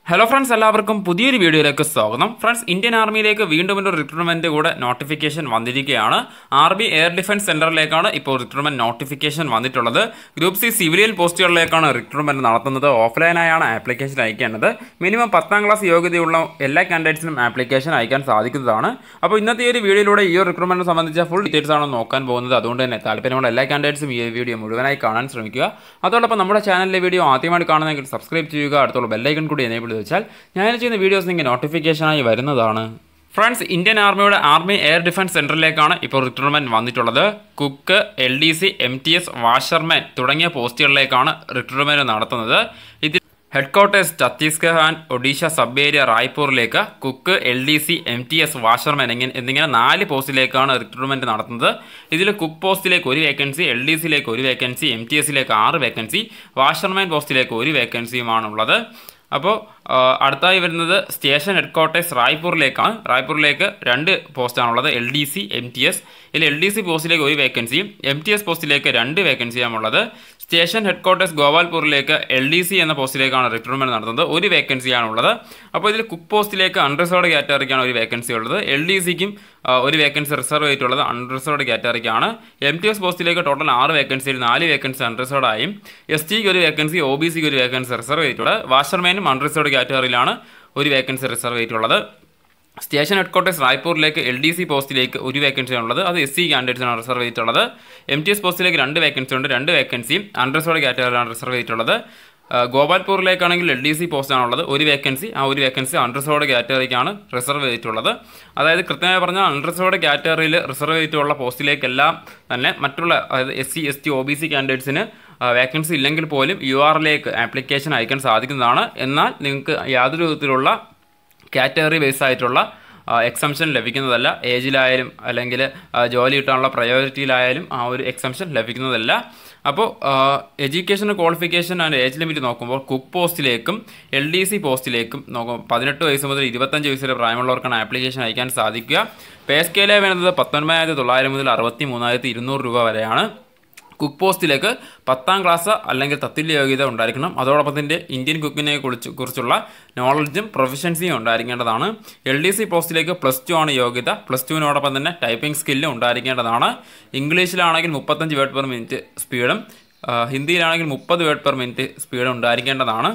hello friends എല്ലാവർക്കും പുതിയൊരു വീഡിയോയിലേക്ക് സ്വാഗതം ഫ്രണ്ട്സ് ഇന്ത്യൻ ആർമിയിലേക്ക് വീണ്ടും ഒരു റിക്രൂട്ട്മെന്റ് കൂടെ നോട്ടിഫിക്കേഷൻ വന്നിരിക്കുകയാണ് ആർമി എയർ ഡിഫൻസ് സെന്ററിലേക്കാണ് ഇപ്പോൾ റിക്രൂട്ട്മെന്റ് നോട്ടിഫിക്കേഷൻ വന്നിട്ടുള്ളത് ഗ്രൂപ്പ് സി സിവിലിയൻ പോസ്റ്റുകളിലേക്കാണ് റിക്രൂട്ട്മെന്റ് നടത്തുന്നത് ഓഫ്ലൈനായാണ് ആപ്ലിക്കേഷൻ അയക്കേണ്ടത് മിനിമം പത്താം ക്ലാസ് യോഗ്യതയുള്ള എല്ലാ കാൻഡിഡേറ്റ്സിനും ആപ്ലിക്കേഷൻ അയക്കാൻ സാധിക്കുന്നതാണ് അപ്പോൾ ഇന്നത്തെ ഈ ഒരു വീഡിയോയിലൂടെ ഈ ഒരു റിക്രൂട്ട്മെന്റ് സംബന്ധിച്ച ഫുൾ ഡീറ്റെയിൽസ് ആണ് നോക്കാൻ പോകുന്നത് അതുകൊണ്ട് തന്നെ താല്പര്യമുള്ള എല്ലാ കാൻഡിഡേറ്റ്സും ഈ വീഡിയോ മുഴുവനായി കാണാൻ ശ്രമിക്കുക അതോടൊപ്പം നമ്മുടെ ചാനലിലെ വീഡിയോ ആദ്യമായിട്ട് കാണുന്നതെങ്കിൽ സബ്സ്ക്രൈബ് ചെയ്യുക അടുത്തുള്ള ബെല്ലൈക്കൺ കൂടി എനേബിൾ ചെയ്ത് വെച്ചാൽ ഞാൻ ചെയ്യുന്ന വീഡിയോസ് നിങ്ങൾക്ക് നോട്ടിഫിക്കേഷനായി വരുന്നതാണ് ഫ്രണ്ട്സ് ഇന്ത്യൻ ആർമിയുടെ ആർമി എയർ ഡിഫൻസ് സെന്ററിലേക്കാണ് ഇപ്പോൾ റിക്രൂട്ട്മെന്റ് വന്നിട്ടുള്ളത് cook L D C M T S washerman തുടങ്ങിയ പോസ്റ്റുകളിലേക്കാണ് റിക്രൂട്ട്മെന്റ് നടത്തുന്നത് ഇതിൽ headquarters Chhattisgarh and Odisha sub area റായ്പൂരിലേക്ക് cook L D C M T S washerman എങ്ങനെ എന്നിങ്ങനെ നാല് പോസ്റ്റിലേക്കാണ് റിക്രൂട്ട്മെന്റ് നടത്തുന്നത് ഇതിൽ കുക്ക് പോസ്റ്റിലേക്ക് ഒരു വേക്കൻസി എൽ ഡി സിയിലേക്ക് ഒരു വേക്കൻസി എം ടി എസിലേക്ക് ആറ് വേക്കൻസി വാഷർമാൻ പോസ്റ്റിലേക്ക് ഒരു വേക്കൻസിയുമാണുള്ളത് അപ്പോൾ അടുത്തായി വരുന്നത് സ്റ്റേഷൻ ഹെഡ്ക്വാർട്ടേഴ്സ് റായ്പൂരിലേക്കാണ് റായ്പൂരിലേക്ക് രണ്ട് പോസ്റ്റാണുള്ളത് L D C M T S ഇതിൽ എൽ ഡി സി പോസ്റ്റിലേക്ക് ഒരു വേക്കൻസിയും എം ടി എസ് പോസ്റ്റിലേക്ക് രണ്ട് വേക്കൻസിയാണുള്ളത് സ്റ്റേഷൻ ഹെഡ്ക്വാർട്ടേഴ്സ് ഗോപാൽപൂരിലേക്ക് എൽ ഡി സി എന്ന പോസ്റ്റിലേക്കാണ് റിക്രൂട്ട്മെന്റ് നടത്തുന്നത് ഒരു വേക്കൻസിയാണുള്ളത് അപ്പോൾ ഇതിൽ കുക്ക് പോസ്റ്റിലേക്ക് അൺറിസർവ്ഡ് കാറ്റഗറിക്കാണ് ഒരു വേക്കൻസി ഉള്ളത് എൽ ഡി സിക്കും ഒരു വേക്കൻസി റിസർവ് ചെയ്തിട്ടുള്ളത് അൺറിസർവ്ഡ് കാറ്റഗറിക്കാണ് എം ടി എസ് പോസ്റ്റിലേക്ക് ടോട്ടൽ ആറ് വേക്കൻസിയിൽ നാല് വേക്കൻസി അൺറിസർവ്ഡ് ആയും എസ് ടിക്ക് ഒരു വേക്കൻസി ഒ ബി സിക്ക് ഒരു വേക്കൻസി റിസർവ് ചെയ്തിട്ടുള്ളത് വാഷർമാനും അൺറിസർവ്ഡ് കാറ്റഗറിയിലാണ് ഒരു വേക്കൻസി റിസർവ് ചെയ്തിട്ടുള്ളത് സ്റ്റേഷൻ ഹെഡ്ക്വാർട്ടേഴ്സ് റായ്പൂരിലേക്ക് എൽ ഡി സി പോസ്റ്റിലേക്ക് ഒരു വേക്കൻസി ഉള്ളത് അത് എസ് സി കാൻഡിഡേറ്റ്സിനാണ് റിസർവ് ചെയ്തിട്ടുള്ളത് എം ടി എസ് പോസ്റ്റിലേക്ക് രണ്ട് വേക്കൻസി ഉണ്ട് രണ്ട് വേക്കൻസിയും അൺറിസർവ്ഡ് കാറ്റഗറിയിലാണ് റിസർവ് ചെയ്തിട്ടുള്ളത് ഗോപാൽപൂരിലേക്കാണെങ്കിൽ എൽ ഡി സി പോസ്റ്റാണുള്ളത് ഒരു വേക്കൻസി ആ ഒരു വേക്കൻസി അൺറിസർവ്ഡ് കാറ്റഗറിക്കാണ് റിസർവ് ചെയ്തിട്ടുള്ളത് അതായത് കൃത്യമായി പറഞ്ഞാൽ അൺറിസർവ്ഡ് കാറ്റഗറിയിൽ റിസർവ് ചെയ്തിട്ടുള്ള പോസ്റ്റിലേക്കെല്ലാം തന്നെ മറ്റുള്ള അതായത് S C S T O B C കാൻഡിഡേറ്റ്സിന് വേക്കൻസി ഇല്ലെങ്കിൽ പോലും യു ആറിലേക്ക് ആപ്ലിക്കേഷൻ അയക്കാൻ സാധിക്കുന്നതാണ് എന്നാൽ നിങ്ങൾക്ക് യാതൊരു വിധത്തിലുള്ള കാറ്റഗറി ബേസ് ആയിട്ടുള്ള എക്സംഷൻ ലഭിക്കുന്നതല്ല ഏജിലായാലും അല്ലെങ്കിൽ ജോലി കിട്ടാനുള്ള പ്രയോറിറ്റിയിലായാലും ആ ഒരു എക്സംഷൻ ലഭിക്കുന്നതല്ല അപ്പോൾ education qualification and age limit നോക്കുമ്പോൾ കുക്ക് പോസ്റ്റിലേക്കും എൽ ഡി സി പോസ്റ്റിലേക്കും നോക്കും പതിനെട്ട് വയസ്സ് മുതൽ ഇരുപത്തഞ്ച് വയസ്സ് വരെ പ്രായമുള്ളവർക്കാണ് ആപ്ലിക്കേഷൻ അയക്കാൻ സാധിക്കുക പേ സ്കെയിലെ വരുന്നത് പത്തൊൻപതിനായിരത്തി തൊള്ളായിരം മുതൽ അറുപത്തി മൂന്നായിരത്തി ഇരുന്നൂറ് രൂപ വരെയാണ് കുക്ക് പോസ്റ്റിലേക്ക് പത്താം ക്ലാസ് അല്ലെങ്കിൽ തത്തുല്യ യോഗ്യത ഉണ്ടായിരിക്കണം അതോടൊപ്പം തന്നെ ഇന്ത്യൻ കുക്കിനെ കുറിച്ച് കുറിച്ചുള്ള നോളജും പ്രൊഫഷൻസിയും ഉണ്ടായിരിക്കേണ്ടതാണ് എൽ ഡി സി പോസ്റ്റിലേക്ക് പ്ലസ് ടു ആണ് യോഗ്യത പ്ലസ് ടുവിനോടൊപ്പം തന്നെ ടൈപ്പിംഗ് സ്കില്ലും ഉണ്ടായിരിക്കേണ്ടതാണ് ഇംഗ്ലീഷിലാണെങ്കിൽ മുപ്പത്തഞ്ച് വേർഡ് പെർ മിനിറ്റ് സ്പീഡും ഹിന്ദിയിലാണെങ്കിൽ മുപ്പത് വേർഡ് പെർ മിനിറ്റ് സ്പീഡും ഉണ്ടായിരിക്കേണ്ടതാണ്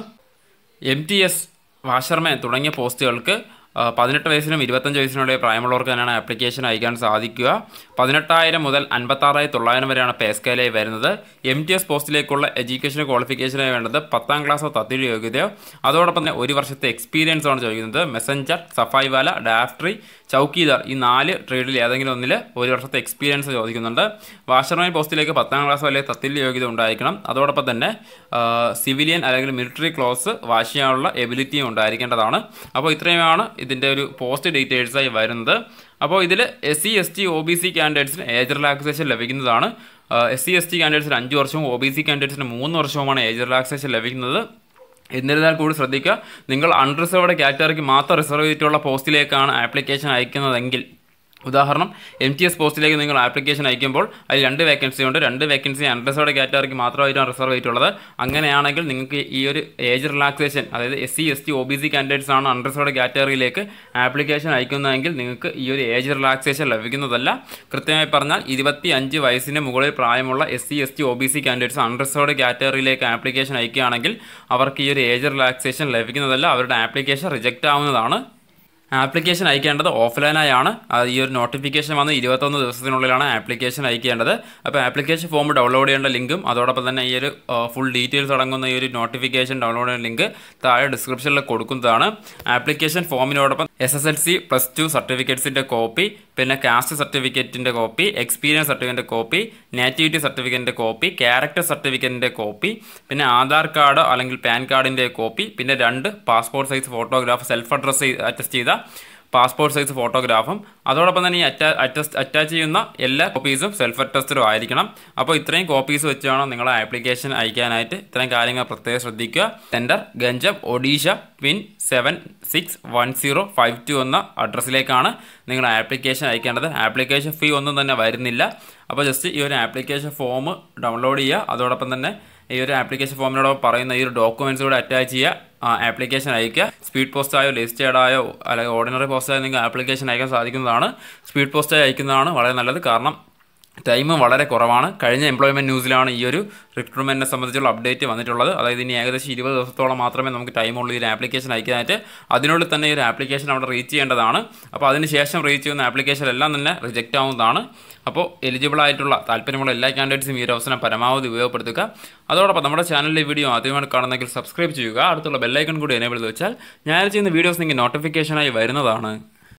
എം ടി എസ് വാഷർമാൻ തുടങ്ങിയ പോസ്റ്റുകൾക്ക് പതിനെട്ട് വയസ്സിനും ഇരുപത്തഞ്ച് വയസ്സിനുള്ളിൽ പ്രായമുള്ളവർക്ക് തന്നെയാണ് ആപ്ലിക്കേഷൻ അയക്കാൻ സാധിക്കുക പതിനെട്ടായിരം മുതൽ അൻപത്താറായിരത്തി തൊള്ളായിരം വരെയാണ് പേ സ്കെയിലായി വരുന്നത് എം ടി എസ് പോസ്റ്റിലേക്കുള്ള എഡ്യൂക്കേഷൻ ക്വാളിഫിക്കേഷനായി വേണ്ടത് പത്താം ക്ലാസ്സോ തത്തുല്യ യോഗ്യതയോ അതോടൊപ്പം തന്നെ ഒരു വർഷത്തെ എക്സ്പീരിയൻസ് ആണ് ചോദിക്കുന്നത് മെസ്സഞ്ചർ സഫായി വാല ഡാഫ്ട്രി ചൗക്കീദാർ ഈ നാല് ട്രേഡിൽ ഏതെങ്കിലും ഒന്നിൽ ഒരു വർഷത്തെ എക്സ്പീരിയൻസ് ചോദിക്കുന്നുണ്ട് വാഷർമാൻ പോസ്റ്റിലേക്ക് പത്താം ക്ലാസ് വരെ തത്തുല്യ യോഗ്യത ഉണ്ടായിരിക്കണം അതോടൊപ്പം തന്നെ സിവിലിയൻ അല്ലെങ്കിൽ മിലിറ്ററി ക്ലോസ് വാഷ് ചെയ്യാനുള്ള എബിലിറ്റിയും ഉണ്ടായിരിക്കേണ്ടതാണ് അപ്പോൾ ഇത്രയുമാണ് ഇതിൻ്റെ ഒരു പോസ്റ്റ് ഡീറ്റെയിൽസായി വരുന്നത് അപ്പോൾ ഇതിൽ S C S T O B C കാൻഡിഡേറ്റ്സിന് ഏജ് റിലാക്സേഷൻ ലഭിക്കുന്നതാണ് എസ് സി എസ് ടി കാൻഡിഡേറ്റ്സിന് അഞ്ച് വർഷവും ഒ ബി സി കാൻഡിഡേറ്റ്സിന് മൂന്ന് വർഷവുമാണ് ഏജ് റിലാക്സേഷൻ ലഭിക്കുന്നത് എന്നിരുന്നാൽ കൂടി ശ്രദ്ധിക്കുക നിങ്ങൾ അൺറിസർവ്ഡ് കാറ്റഗറിക്ക് മാത്രം റിസർവ് ചെയ്തിട്ടുള്ള പോസ്റ്റിലേക്കാണ് ആപ്ലിക്കേഷൻ അയക്കുന്നതെങ്കിൽ ഉദാഹരണം എം ടി എസ് പോസ്റ്റിലേക്ക് നിങ്ങൾ ആപ്ലിക്കേഷൻ അയക്കുമ്പോൾ അതിൽ രണ്ട് വേക്കൻസി ഉണ്ട് രണ്ട് വേക്കൻസി അൺറിസർവ്ഡ് കാറ്റഗറിക്ക് മാത്രമായിട്ടാണ് റിസർവ് ചെയ്തിട്ടുള്ളത് അങ്ങനെയാണെങ്കിൽ നിങ്ങൾക്ക് ഈ ഒരു ഏജ് റിലാക്സേഷൻ അതായത് S C S T O B C candidates ആണ് അൺറിസർവ്ഡ് കാറ്റഗറിയിലേക്ക് ആപ്ലിക്കേഷൻ അയക്കുന്നതെങ്കിൽ നിങ്ങൾക്ക് ഈ ഒരു ഏജ് റിലാക്സേഷൻ ലഭിക്കുന്നതല്ല കൃത്യമായി പറഞ്ഞാൽ ഇരുപത്തി അഞ്ച് വയസ്സിന് മുകളിൽ പ്രായമുള്ള S C S T O B C candidates unreserved കാറ്റഗറിയിലേക്ക് ആപ്ലിക്കേഷൻ അയക്കുകയാണെങ്കിൽ അവർക്ക് ഈ ഒരു ഏജ് റിലാക്സേഷൻ ലഭിക്കുന്നതല്ല അവരുടെ ആപ്ലിക്കേഷൻ റിജക്റ്റ് ആവുന്നതാണ് ആപ്ലിക്കേഷൻ അയക്കേണ്ടത് ഓഫ്ലൈനായാണ് ഈ ഒരു നോട്ടിഫിക്കേഷൻ വന്ന് ഇരുപത്തൊന്ന് ദിവസത്തിനുള്ളിലാണ് ആപ്ലിക്കേഷൻ അയക്കേണ്ടത് അപ്പോൾ ആപ്ലിക്കേഷൻ ഫോം ഡൗൺലോഡ് ചെയ്യേണ്ട ലിങ്കും അതോടൊപ്പം തന്നെ ഈ ഒരു ഫുൾ ഡീറ്റെയിൽസ് അടങ്ങുന്ന ഈ ഒരു നോട്ടിഫിക്കേഷൻ ഡൗൺലോഡ് ചെയ്യുന്ന ലിങ്ക് താഴെ ഡിസ്ക്രിപ്ഷനിൽ കൊടുക്കുന്നതാണ് ആപ്ലിക്കേഷൻ ഫോമിനോടൊപ്പം S S L C plus two സർട്ടിഫിക്കറ്റ്സിൻ്റെ കോപ്പി പിന്നെ കാസ്റ്റ് സർട്ടിഫിക്കറ്റിൻ്റെ കോപ്പി എക്സ്പീരിയൻസ് സർട്ടിഫിക്കറ്റിൻ്റെ കോപ്പി നേറ്റിവിറ്റി സർട്ടിഫിക്കറ്റിൻ്റെ കോപ്പി ക്യാരക്ടർ സർട്ടിഫിക്കറ്റിൻ്റെ കോപ്പി പിന്നെ ആധാർ കാർഡ് അല്ലെങ്കിൽ പാൻ കാർഡിൻ്റെ കോപ്പി പിന്നെ രണ്ട് passport size photograph self address attest ചെയ്ത പാസ്പോർട്ട് സൈസ് ഫോട്ടോഗ്രാഫും അതോടൊപ്പം തന്നെ ഈ അറ്റാ അറ്റസ്റ്റ് അറ്റാച്ച് ചെയ്യുന്ന എല്ലാ കോപ്പീസും സെൽഫ് അറ്റസ്റ്റഡും ആയിരിക്കണം അപ്പോൾ ഇത്രയും കോപ്പീസ് വെച്ച് വേണം നിങ്ങളെ ആപ്ലിക്കേഷൻ അയക്കാനായിട്ട് ഇത്രയും കാര്യങ്ങൾ പ്രത്യേകം ശ്രദ്ധിക്കുക centre Ganjam Odisha pin seven six one zero five two എന്ന അഡ്രസ്സിലേക്കാണ് നിങ്ങൾ ആപ്ലിക്കേഷൻ അയക്കേണ്ടത് ആപ്ലിക്കേഷൻ ഫീ ഒന്നും തന്നെ വരുന്നില്ല അപ്പോൾ ജസ്റ്റ് ഈ ഒരു ആപ്ലിക്കേഷൻ ഫോം ഡൗൺലോഡ് ചെയ്യുക അതോടൊപ്പം തന്നെ ഈ ഒരു ആപ്ലിക്കേഷൻ ഫോമിനോട് പറയുന്ന ഈ ഒരു ഡോക്യുമെൻറ്റ്സ് കൂടെ അറ്റാച്ച് ചെയ്യുക ആപ്ലിക്കേഷൻ അയക്കുക സ്പീഡ് പോസ്റ്റായോ ലിസ്റ്റേഡായോ അല്ലെങ്കിൽ ഓർഡിനറി പോസ്റ്റായോ നിങ്ങൾക്ക് ആപ്ലിക്കേഷൻ അയക്കാൻ സാധിക്കുന്നതാണ് സ്പീഡ് പോസ്റ്റായി അയക്കുന്നതാണ് വളരെ നല്ലത് കാരണം ടൈം വളരെ കുറവാണ് കഴിഞ്ഞ എംപ്ലോയ്മെൻറ്റ് ന്യൂസിലാണ് ഈ ഒരു റിക്രൂട്ട്മെൻറ്റിനെ സംബന്ധിച്ചുള്ള അപ്ഡേറ്റ് വന്നിട്ടുള്ളത് അതായത് ഇനി ഏകദേശം ഇരുപത് ദിവസത്തോളം മാത്രമേ നമുക്ക് ടൈമുള്ളൂ ഈ ഒരു ആപ്ലിക്കേഷൻ അയക്കാനായിട്ട് അതിനുള്ളിൽ തന്നെ ഈ ഒരു ആപ്ലിക്കേഷൻ അവിടെ റീച്ച് ചെയ്യേണ്ടതാണ് അപ്പോൾ അതിന് ശേഷം റീച്ച് ചെയ്യുന്ന ആപ്ലിക്കേഷൻ എല്ലാം തന്നെ റിജക്റ്റ് ആവുന്നതാണ് അപ്പോൾ എലിജിബിൾ ആയിട്ടുള്ള താല്പര്യമുള്ള എല്ലാ കാൻഡിഡേറ്റ്സും ഈ ഒരു അവസരം പരമാവധി ഉപയോഗപ്പെടുത്തുക അതോടൊപ്പം നമ്മുടെ ചാനലിലെ വീഡിയോ ആദ്യമായി കാണുന്നെങ്കിൽ സബ്സ്ക്രൈബ് ചെയ്യുക അടുത്തുള്ള ബെല്ലൈക്കൺ കൂടി എനേബിൾ ചെയ്ത് വെച്ചാൽ ഞാൻ ചെയ്യുന്ന വീഡിയോസ് നിങ്ങൾക്ക് നോട്ടിഫിക്കേഷനായി വരുന്നതാണ്